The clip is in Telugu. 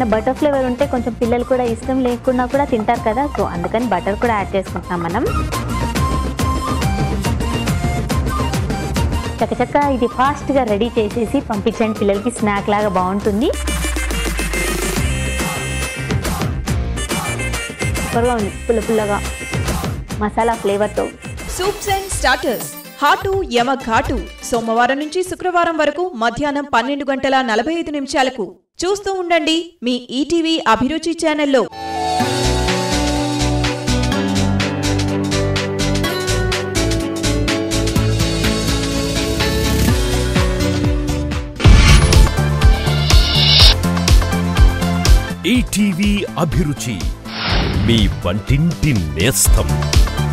బటర్ ఫ్లేవర్ ఉంటే కొంచెం పిల్లలు కూడా ఇష్టం లేకున్నా కూడా తింటారు కదా సో అందుకని బటర్ కూడా యాడ్ చేసుకుంటున్నాం మనం చక్కచక్క ఇది ఫాస్ట్గా రెడీ చేసేసి పంపించండి పిల్లలకి స్నాక్ లాగా బాగుంటుంది సూపర్గా ఉంది పుల్ల పుల్లగా మసాలా ఫ్లేవర్తో సూప్స్ అండ్ స్టార్టర్స్ హాటు యమ ఘాటు సోమవారం నుంచి శుక్రవారం వరకు మధ్యాహ్నం పన్నెండు గంటల నలభై ఐదు నిమిషాలకు చూస్తూ ఉండండి మీ ఈటీవీ అభిరుచి ఛానల్లో ఈటీవీ అభిరుచి మీ వంటింటి నేస్తం